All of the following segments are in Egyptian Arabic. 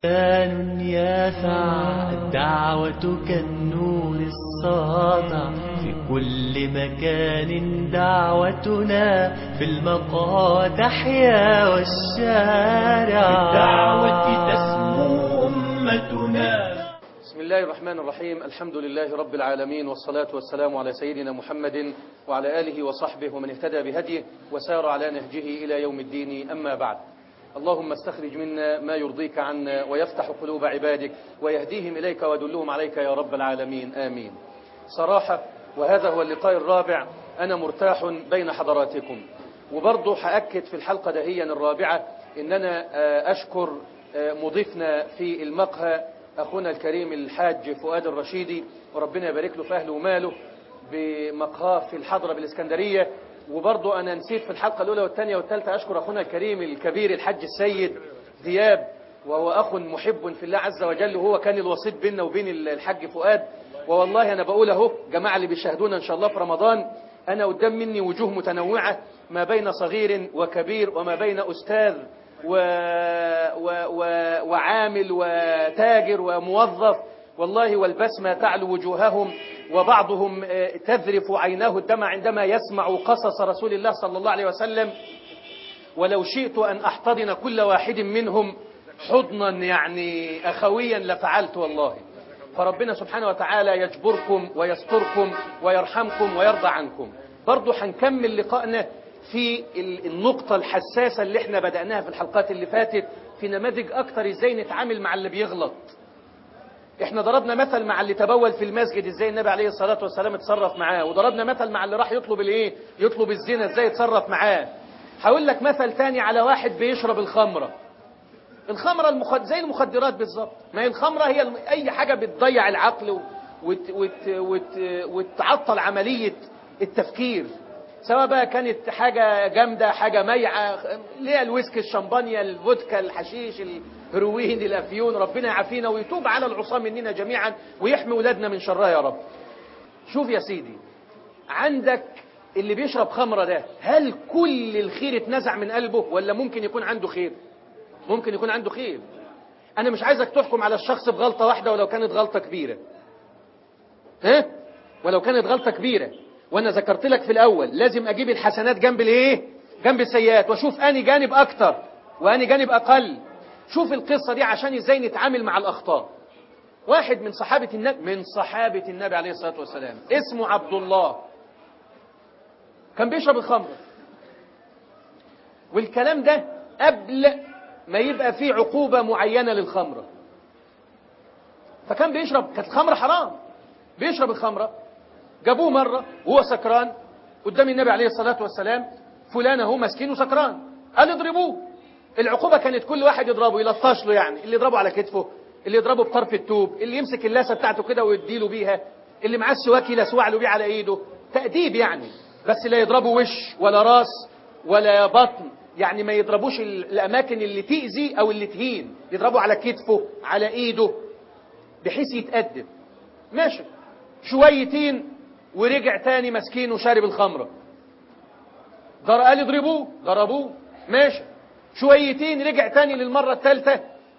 كان يسع الدعوة كالنور الساطع في كل مكان دعوتنا في المقادح يا والشارع بالدعوة تسمو أمتنا بسم الله الرحمن الرحيم الحمد لله رب العالمين والصلاة والسلام على سيدنا محمد وعلى آله وصحبه ومن اهتدى بهديه وسار على نهجه إلى يوم الدين أما بعد اللهم استخرج منا ما يرضيك عنا ويفتح قلوب عبادك ويهديهم إليك ويدلهم عليك يا رب العالمين آمين صراحة وهذا هو اللقاء الرابع أنا مرتاح بين حضراتكم وبرضه هأكد في الحلقة دهيا الرابعة إن أنا أشكر مضيفنا في المقهى أخونا الكريم الحاج فؤاد الرشيدي وربنا يبارك له في أهله وماله بمقهاه في الحضرة بالإسكندرية وبرضه أنا نسيت في الحلقة الأولى والثانية والثالثة أشكر أخونا الكريم الكبير الحاج السيد دياب وهو أخ محب في الله عز وجل وهو كان الوسيط بيننا وبين الحاج فؤاد والله أنا بقول أهو جماعة اللي بيشاهدونا إن شاء الله في رمضان أنا قدام مني وجوه متنوعة ما بين صغير وكبير وما بين أستاذ و... و... و... وعامل وتاجر وموظف والله والبسمة تعلو وجوههم وبعضهم تذرف عيناه الدمع عندما يسمع قصص رسول الله صلى الله عليه وسلم ولو شئت أن أحتضن كل واحد منهم حضنا يعني أخويا لفعلت والله فربنا سبحانه وتعالى يجبركم ويستركم ويرحمكم ويرضى عنكم برضو هنكمل لقائنا في النقطة الحساسة اللي احنا بدأناها في الحلقات اللي فاتت في نماذج أكتر ازاي نتعامل مع اللي بيغلط احنا ضربنا مثل مع اللي تبول في المسجد ازاي النبي عليه الصلاة والسلام اتصرف معاه وضربنا مثل مع اللي راح يطلب الايه يطلب الزنا ازاي اتصرف معاه هقول لك مثل تاني على واحد بيشرب الخمرة الخمرة المخد... زي المخدرات بالظبط ما هي الخمرة هي الم... اي حاجة بتضيع العقل و... وت... وت... وت... وتعطل عملية التفكير سواء بقى كانت حاجة جامدة حاجة ميعة اللي هي الويسكي الشمبانيا الفودكا الحشيش الهروين الافيون ربنا يعافينا ويتوب على العصاة مننا جميعا ويحمي ولادنا من شرها يا رب شوف يا سيدي عندك اللي بيشرب خمرة ده هل كل الخير اتنزع من قلبه ولا ممكن يكون عنده خير ممكن يكون عنده خير انا مش عايزك تحكم على الشخص بغلطة واحدة ولو كانت غلطة كبيرة ها ولو كانت غلطة كبيرة وانا ذكرت لك في الاول لازم اجيب الحسنات جنب الايه جنب السيئات واشوف اني جانب اكتر واني جانب اقل شوف القصة دي عشان ازاي نتعامل مع الاخطاء واحد من صحابة النبي من صحابة النبي عليه الصلاة والسلام اسمه عبد الله كان بيشرب الخمر والكلام ده قبل ما يبقى فيه عقوبة معينة للخمرة فكان بيشرب كانت الخمرة حرام بيشرب الخمرة جابوه مرة وهو سكران قدام النبي عليه الصلاة والسلام فلان اهو مسكين وسكران قال اضربوه العقوبة كانت كل واحد يضربه يلطش له يعني اللي يضربه على كتفه اللي يضربه بطرف التوب اللي يمسك اللاسة بتاعته كده ويديله بيها اللي معاه السواك يلسوع له بيه على ايده تأديب يعني بس لا يضربه وش ولا راس ولا بطن يعني ما يضربوش الأماكن اللي تأذي أو اللي تهين يضربه على كتفه على ايده بحيث يتأدب ماشي شويتين ورجع تاني مسكين وشارب الخمرة در قال يضربوه ضربوه ماشي شويتين رجع تاني للمرة الثالثة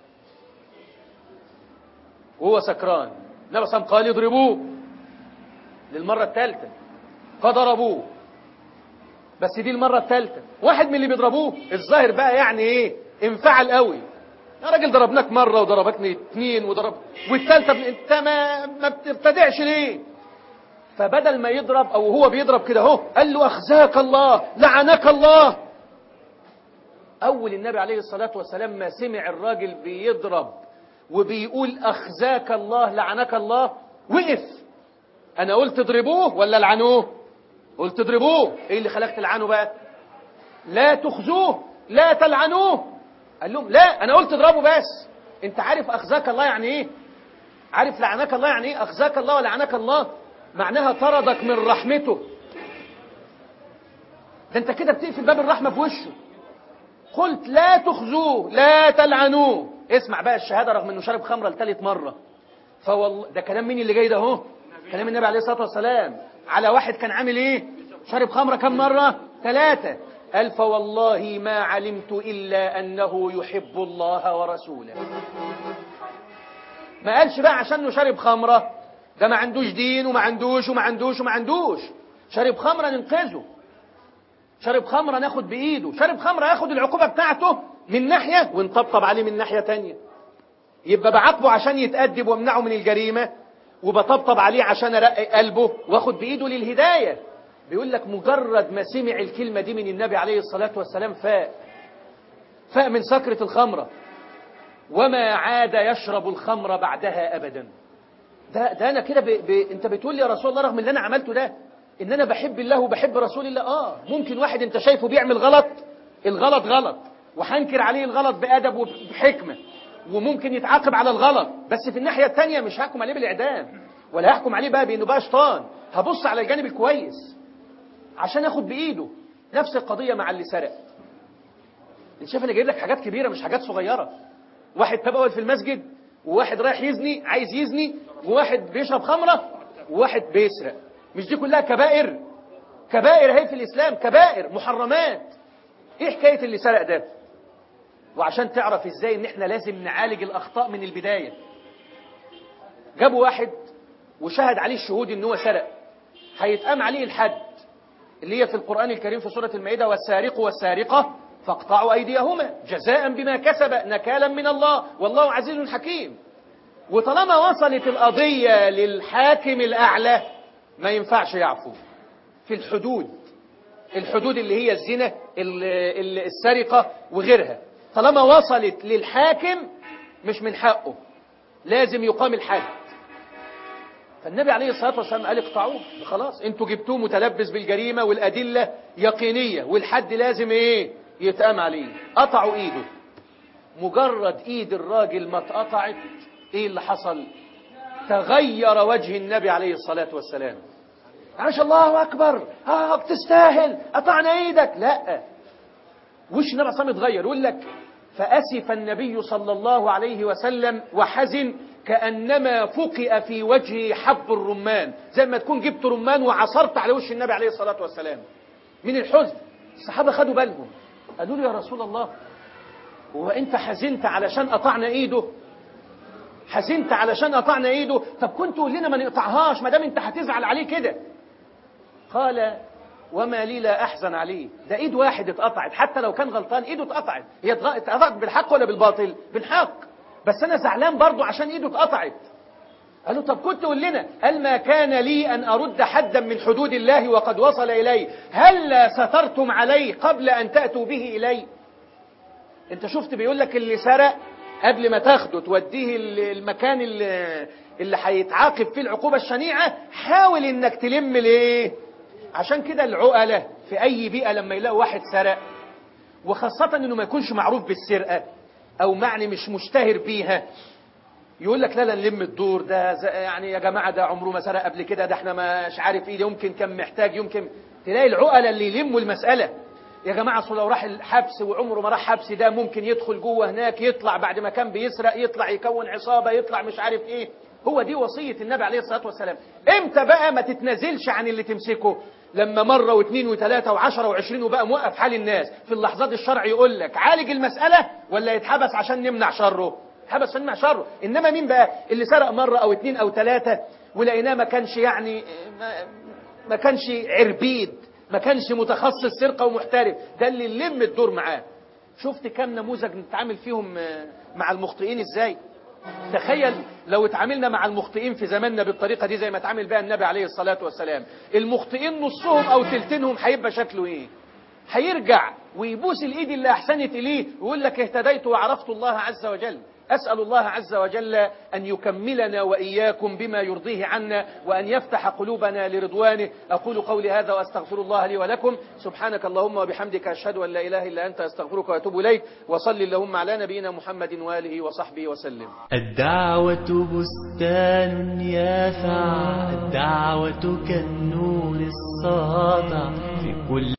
وهو سكران النبي صلى قال يضربوه للمرة الثالثة فضربوه بس دي المرة الثالثة واحد من اللي بيضربوه الظاهر بقى يعني ايه انفعل قوي يا راجل ضربناك مرة وضربتني اتنين وضرب والثالثة انت ما ما بتبتدعش ليه فبدل ما يضرب او هو بيضرب كده اهو قال له اخزاك الله لعنك الله اول النبي عليه الصلاة والسلام ما سمع الراجل بيضرب وبيقول اخزاك الله لعنك الله وقف انا قلت اضربوه ولا لعنوه قلت اضربوه ايه اللي خلاك تلعنه بقى لا تخزوه لا تلعنوه قال لهم لا انا قلت اضربه بس انت عارف اخزاك الله يعني ايه عارف لعنك الله يعني ايه اخزاك الله ولعنك الله معناها طردك من رحمته ده انت كده بتقفل باب الرحمة في وشه قلت لا تخزوه لا تلعنوه اسمع بقى الشهادة رغم انه شرب خمرة لثالث مرة فوالله ده كلام مين اللي جاي ده اهو كلام النبي عليه الصلاة والسلام على واحد كان عامل ايه شرب خمرة كم مرة ثلاثة قال فوالله ما علمت إلا أنه يحب الله ورسوله ما قالش بقى عشان انه شارب خمرة ده ما عندوش دين وما عندوش وما عندوش وما عندوش شارب خمرة ننقذه شارب خمرة ناخد بإيده شارب خمرة ياخد العقوبة بتاعته من ناحية ونطبطب عليه من ناحية تانية يبقى بعاقبه عشان يتأدب وامنعه من الجريمة وبطبطب عليه عشان ارقق قلبه واخد بايده للهدايه بيقول لك مجرد ما سمع الكلمه دي من النبي عليه الصلاه والسلام فاق فاق من سكره الخمره وما عاد يشرب الخمر بعدها ابدا ده ده انا كده ب... ب... انت بتقول لي يا رسول الله رغم اللي انا عملته ده ان انا بحب الله وبحب رسول الله اه ممكن واحد انت شايفه بيعمل غلط الغلط غلط وهنكر عليه الغلط بادب وبحكمه وممكن يتعاقب على الغلط بس في الناحية التانية مش هحكم عليه بالإعدام ولا هحكم عليه بقى بأنه بقى شيطان هبص على الجانب الكويس عشان اخد بإيده نفس القضية مع اللي سرق انت شايف انا جايب لك حاجات كبيرة مش حاجات صغيرة واحد تبول في المسجد وواحد رايح يزني عايز يزني وواحد بيشرب خمرة وواحد بيسرق مش دي كلها كبائر كبائر هي في الإسلام كبائر محرمات ايه حكاية اللي سرق ده وعشان تعرف ازاي ان احنا لازم نعالج الاخطاء من البداية جابوا واحد وشهد عليه الشهود ان هو سرق هيتقام عليه الحد اللي هي في القرآن الكريم في سورة المائدة والسارق والسارقة فاقطعوا أيديهما جزاء بما كسب نكالا من الله والله عزيز حكيم وطالما وصلت القضية للحاكم الأعلى ما ينفعش يعفو في الحدود الحدود اللي هي الزنا السرقة وغيرها طالما وصلت للحاكم مش من حقه لازم يقام الحد فالنبي عليه الصلاة والسلام قال اقطعوه خلاص انتوا جبتوه متلبس بالجريمة والأدلة يقينية والحد لازم ايه يتقام عليه قطعوا ايده مجرد ايد الراجل ما اتقطعت ايه اللي حصل تغير وجه النبي عليه الصلاة والسلام عاش الله أكبر اه بتستاهل قطعنا ايدك لا وش النبي صلى اتغير يقول لك فأسف النبي صلى الله عليه وسلم وحزن كأنما فقئ في وجهه حب الرمان زي ما تكون جبت رمان وعصرت على وش النبي عليه الصلاة والسلام من الحزن الصحابة خدوا بالهم قالوا له يا رسول الله هو انت حزنت علشان قطعنا ايده حزنت علشان قطعنا ايده طب كنت قول لنا ما نقطعهاش ما دام انت هتزعل عليه كده قال وما لي لا احزن عليه ده ايد واحد اتقطعت حتى لو كان غلطان ايده اتقطعت هي اتقطعت بالحق ولا بالباطل بالحق بس انا زعلان برضه عشان ايده اتقطعت قالوا طب كنت قول لنا قال ما كان لي ان ارد حدا من حدود الله وقد وصل الي هل سترتم عليه قبل ان تاتوا به الي انت شفت بيقول لك اللي سرق قبل ما تاخده توديه المكان اللي اللي هيتعاقب فيه العقوبه الشنيعه حاول انك تلم ليه عشان كده العقلة في أي بيئة لما يلاقوا واحد سرق وخاصة إنه ما يكونش معروف بالسرقة أو معني مش مشتهر بيها يقول لك لا لا نلم الدور ده يعني يا جماعة ده عمره ما سرق قبل كده ده احنا مش عارف ايه يمكن كان محتاج يمكن تلاقي العقلة اللي يلموا المسألة يا جماعة أصل لو راح الحبس وعمره ما راح حبس ده ممكن يدخل جوه هناك يطلع بعد ما كان بيسرق يطلع يكون عصابة يطلع مش عارف ايه هو دي وصية النبي عليه الصلاة والسلام امتى بقى ما تتنازلش عن اللي تمسكه لما مرة واثنين وثلاثة وعشرة وعشرين وبقى موقف حال الناس في اللحظات الشرع يقول لك عالج المسألة ولا يتحبس عشان نمنع شره حبس عشان نمنع شره إنما مين بقى اللي سرق مرة أو اثنين أو ثلاثة ولقيناه ما كانش يعني ما, ما كانش عربيد ما كانش متخصص سرقة ومحترف ده اللي نلم الدور معاه شفت كم نموذج نتعامل فيهم مع المخطئين ازاي تخيل لو اتعاملنا مع المخطئين في زماننا بالطريقة دي زي ما اتعامل بها النبي عليه الصلاة والسلام المخطئين نصهم او تلتينهم هيبقى شكله ايه هيرجع ويبوس الايد اللي احسنت اليه ويقول لك اهتديت وعرفت الله عز وجل أسأل الله عز وجل أن يكملنا وإياكم بما يرضيه عنا وأن يفتح قلوبنا لرضوانه أقول قولي هذا وأستغفر الله لي ولكم سبحانك اللهم وبحمدك أشهد أن لا إله إلا أنت أستغفرك وأتوب إليك وصل اللهم على نبينا محمد وآله وصحبه وسلم الدعوة بستان يافع الدعوة كالنور الساطع في كل